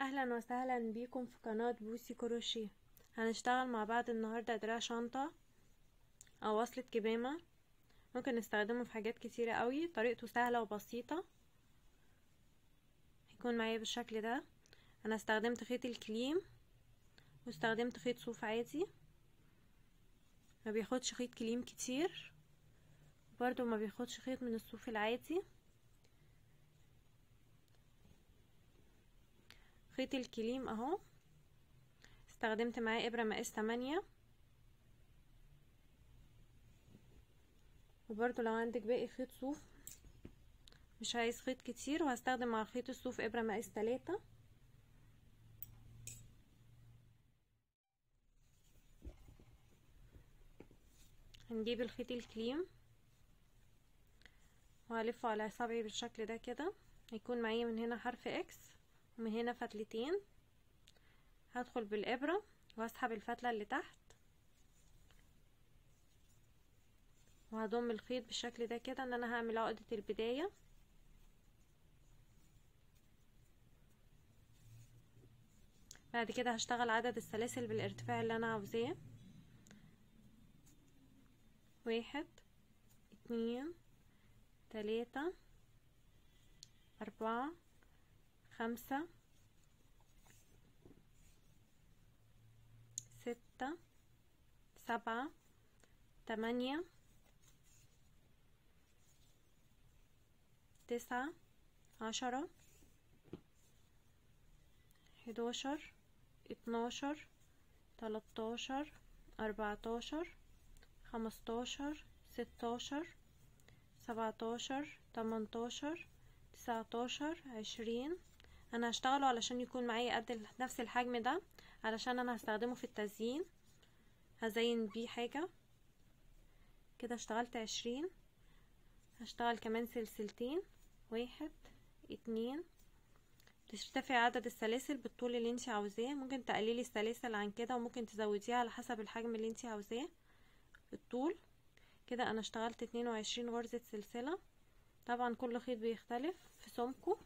اهلا وسهلا بيكم في قناة بوسي كروشيه هنشتغل مع بعض النهاردة دراع شنطة او وصلة كمامة ممكن نستخدمه في حاجات كتيرة قوي طريقته سهلة وبسيطة هيكون معايا بالشكل ده انا استخدمت خيط الكليم واستخدمت خيط صوف عادي ما بياخدش خيط كليم كتير برضو ما بياخدش خيط من الصوف العادي خيط الكليم اهو استخدمت معاه ابرة مقاس تمانية وبرضو لو عندك باقي خيط صوف مش عايز خيط كتير وهستخدم مع خيط الصوف ابرة مقاس تلاتة هنجيب الخيط الكليم وهلفه على اصابعي بالشكل ده كده هيكون معايا من هنا حرف اكس ومن هنا فتلتين هدخل بالابرة واسحب الفتلة اللي تحت وهضم الخيط بالشكل ده كده ان انا هعمل عقدة البداية بعد كده هشتغل عدد السلاسل بالارتفاع اللي انا عاوزاه واحد اتنين تلاتة أربعة خمسة ستة سبعة تمانية تسعة عشرة حداشر اتناشر تلاتاشر أربعتاشر خمستاشر ستاشر سبعتاشر تمنتاشر تسعتاشر عشرين انا هشتغله علشان يكون معايا قد نفس الحجم ده علشان انا هستخدمه في التزيين هزين بيه حاجة كده اشتغلت عشرين هشتغل كمان سلسلتين واحد اتنين ترتفع عدد السلاسل بالطول اللي انت عاوزاه ممكن تقللي السلاسل عن كده وممكن تزوديها على حسب الحجم اللي انت عاوزاه الطول كده انا اشتغلت اتنين وعشرين غرزة سلسلة طبعا كل خيط بيختلف في سمكه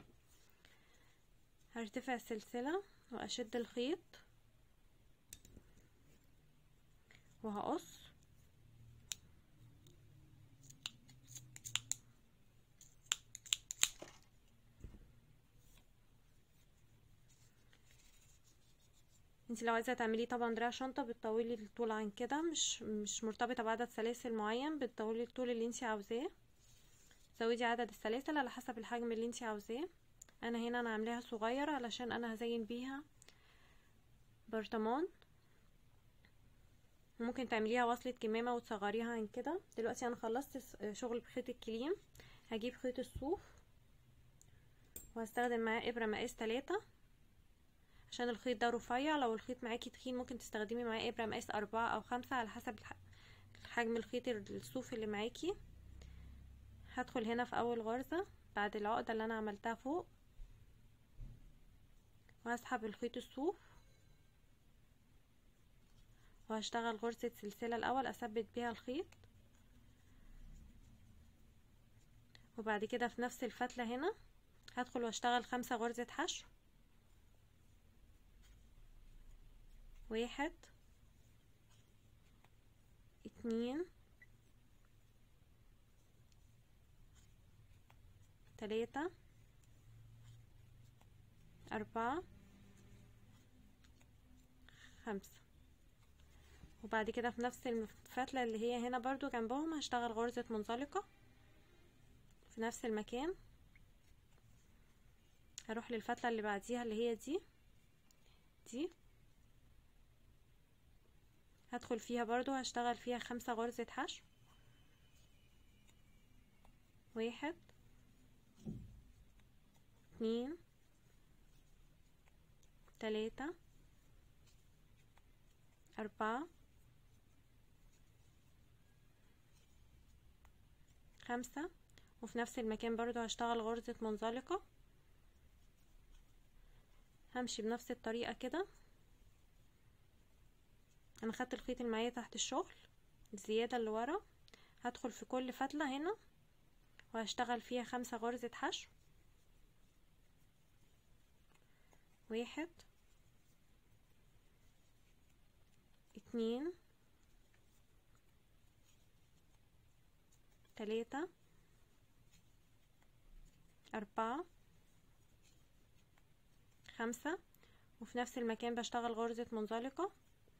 هرتفع السلسلة واشد الخيط وهقص انت لو عايزه تعمليه طبعا دراع شنطه بتطولي الطول عن كده مش مش مرتبطه بعدد سلاسل معين بتطولي الطول اللي انت عاوزاه زودي عدد السلاسل على حسب الحجم اللي انت عاوزاه انا هنا انا عاملاها صغيره علشان انا هزين بيها برطمان ممكن تعمليها وصلة كمامة وتصغريها عن كده دلوقتي انا خلصت شغل بخيط الكليم هجيب خيط الصوف وهستخدم معاه ابرة مقاس تلاتة عشان الخيط ده رفيع لو الخيط معاكي تخين ممكن تستخدمي معاه ابرة مقاس اربعة او خمسة على حسب حجم الخيط الصوف اللي معاكي هدخل هنا في اول غرزة بعد العقدة اللي انا عملتها فوق وهسحب الخيط الصوف وهشتغل غرزة سلسلة الاول اثبت بيها الخيط وبعد كده في نفس الفتلة هنا هدخل واشتغل خمسة غرزة حشو واحد اتنين تلاتة أربعة خمسة وبعد كده في نفس الفتلة اللي هي هنا برضو جنبهم هشتغل غرزة منزلقة في نفس المكان هروح للفتلة اللي بعديها اللي هي دي دي هدخل فيها برضو هشتغل فيها خمسة غرزة حشو واحد اتنين تلاتة أربعة خمسة وفي نفس المكان برضو هشتغل غرزة منزلقة همشي بنفس الطريقة كده انا خدت الخيط اللي معايا تحت الشغل الزيادة اللي ورا هدخل في كل فتلة هنا وهشتغل فيها خمسة غرزة حشو واحد اتنين تلاتة أربعة خمسة وفي نفس المكان بشتغل غرزة منزلقة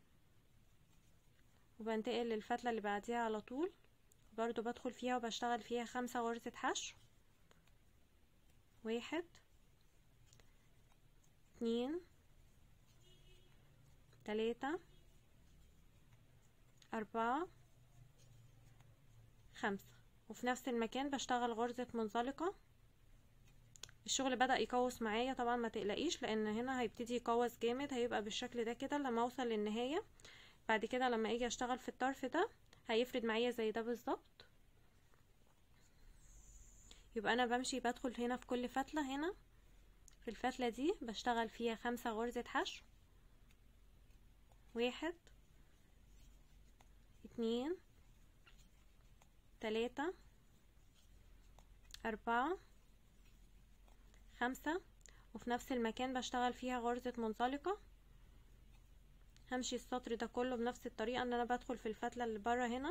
وبنتقل للفتلة اللي بعديها على طول برضو بدخل فيها وبشتغل فيها خمسة غرزة حشو واحد اتنين تلاتة أربعة خمسة وفي نفس المكان بشتغل غرزة منزلقة الشغل بدأ يقوس معايا طبعا ما تقلقيش لان هنا هيبتدي يقوس جامد هيبقى بالشكل ده كده لما اوصل للنهاية بعد كده لما اجي اشتغل في الطرف ده هيفرد معايا زي ده بالظبط يبقى انا بمشي بدخل هنا في كل فتلة هنا في الفتلة دي بشتغل فيها خمسة غرزة حشو واحد اتنين تلاتة أربعة خمسة وفي نفس المكان بشتغل فيها غرزة منزلقة همشي السطر ده كله بنفس الطريقة ان انا بدخل في الفتلة اللي برا هنا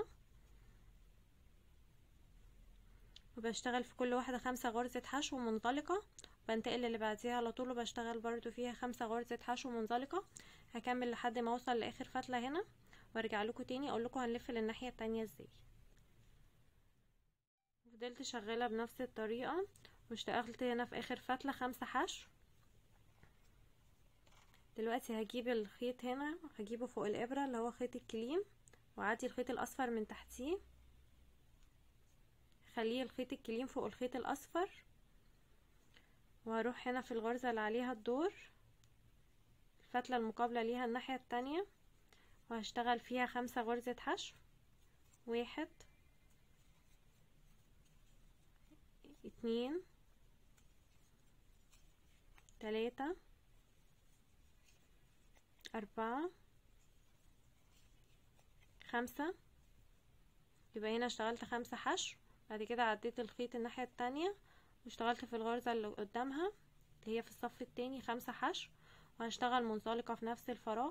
وبشتغل في كل واحدة خمسة غرزة حشو منزلقة بنتقل اللي بعديها على طول وبشتغل برضو فيها خمسة غرزة حشو منزلقة هكمل لحد ما اوصل لاخر فتلة هنا وارجع لكم تاني اقول لكم هنلف للناحية التانية ازاي فضلت شغالة بنفس الطريقة واشتغلت هنا في اخر فتلة خمسة حشو دلوقتي هجيب الخيط هنا هجيبه فوق الابرة اللي هو خيط الكليم وعادي الخيط الاصفر من تحتيه خليه الخيط الكليم فوق الخيط الاصفر وهروح هنا في الغرزة اللي عليها الدور الفتلة المقابلة ليها الناحية التانية وهشتغل فيها خمسة غرزة حشو واحد اتنين تلاتة أربعة خمسة يبقى هنا اشتغلت خمسة حشو بعد كده عديت الخيط الناحية التانية واشتغلت في الغرزة اللي قدامها اللي هي في الصف التاني خمسة حشو وهشتغل منزلقة في نفس الفراغ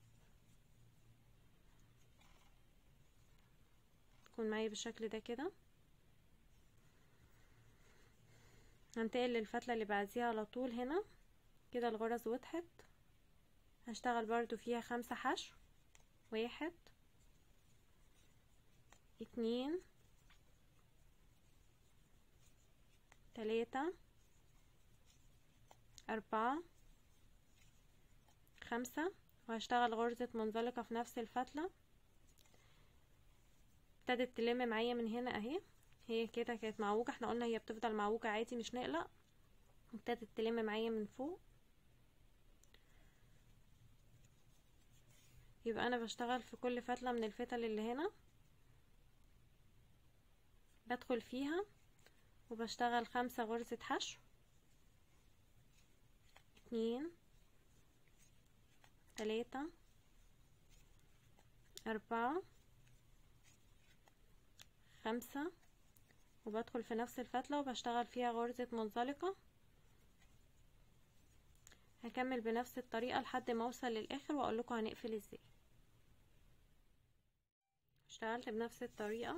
تكون معايا بالشكل ده كده هنتقل للفتلة اللي بعديها على طول هنا كده الغرز وضحت هشتغل برضو فيها خمسة حشو واحد اتنين تلاتة أربعة خمسة وهشتغل غرزة منزلقة في نفس الفتلة ابتدت تلم معايا من هنا اهي هي كده كانت معوجة احنا قلنا هي بتفضل معوجة عادي مش نقلق ابتدت تلم معايا من فوق يبقى انا بشتغل في كل فتلة من الفتل اللي هنا بدخل فيها وبشتغل خمسة غرزة حشو اتنين تلاتة أربعة خمسة وبدخل في نفس الفتلة وبشتغل فيها غرزة منزلقة هكمل بنفس الطريقة لحد ما اوصل للاخر واقول لكم هنقفل ازاي اشتغلت بنفس الطريقة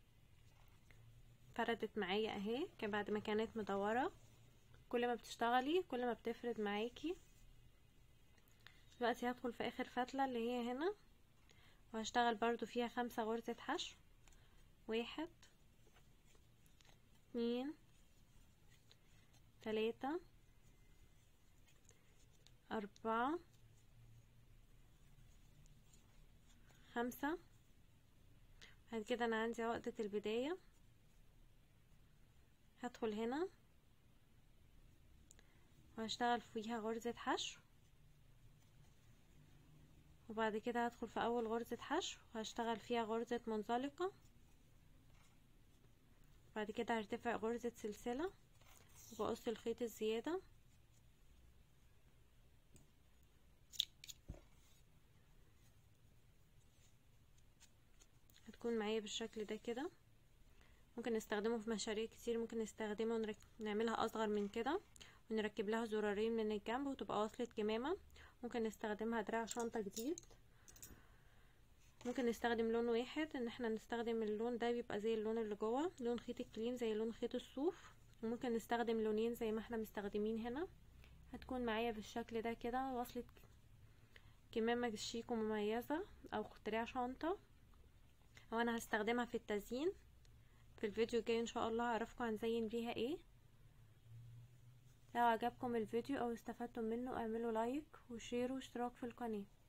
فردت معايا اهي كان بعد ما كانت مدورة كل ما بتشتغلي كل ما بتفرد معاكي دلوقتي هدخل في اخر فتلة اللي هي هنا وهشتغل برضو فيها خمسة غرزة حشو واحد اتنين تلاتة أربعة خمسة بعد كده أنا عندي عقدة البداية هدخل هنا وهشتغل فيها غرزة حشو وبعد كده هدخل في أول غرزة حشو وهشتغل فيها غرزة منزلقة بعد كده هرتفع غرزة سلسلة وبقص الخيط الزيادة هتكون معايا بالشكل ده كده ممكن نستخدمه في مشاريع كتير ممكن نستخدمه ونرك... نعملها اصغر من كده ونركب لها زرارين من الجنب وتبقى وصلة كمامة ممكن نستخدمها دراع شنطة جديد ممكن نستخدم لون واحد ان احنا نستخدم اللون ده بيبقى زي اللون اللي جوه لون خيط الكليم زي لون خيط الصوف وممكن نستخدم لونين زي ما احنا مستخدمين هنا هتكون معايا بالشكل ده كده وصلة كمامة شيك ومميزة او دراع شنطة وانا هستخدمها في التزيين في الفيديو الجاي ان شاء الله هعرفكم هنزين بيها ايه لو عجبكم الفيديو او استفدتم منه اعملوا لايك وشير واشتراك في القناه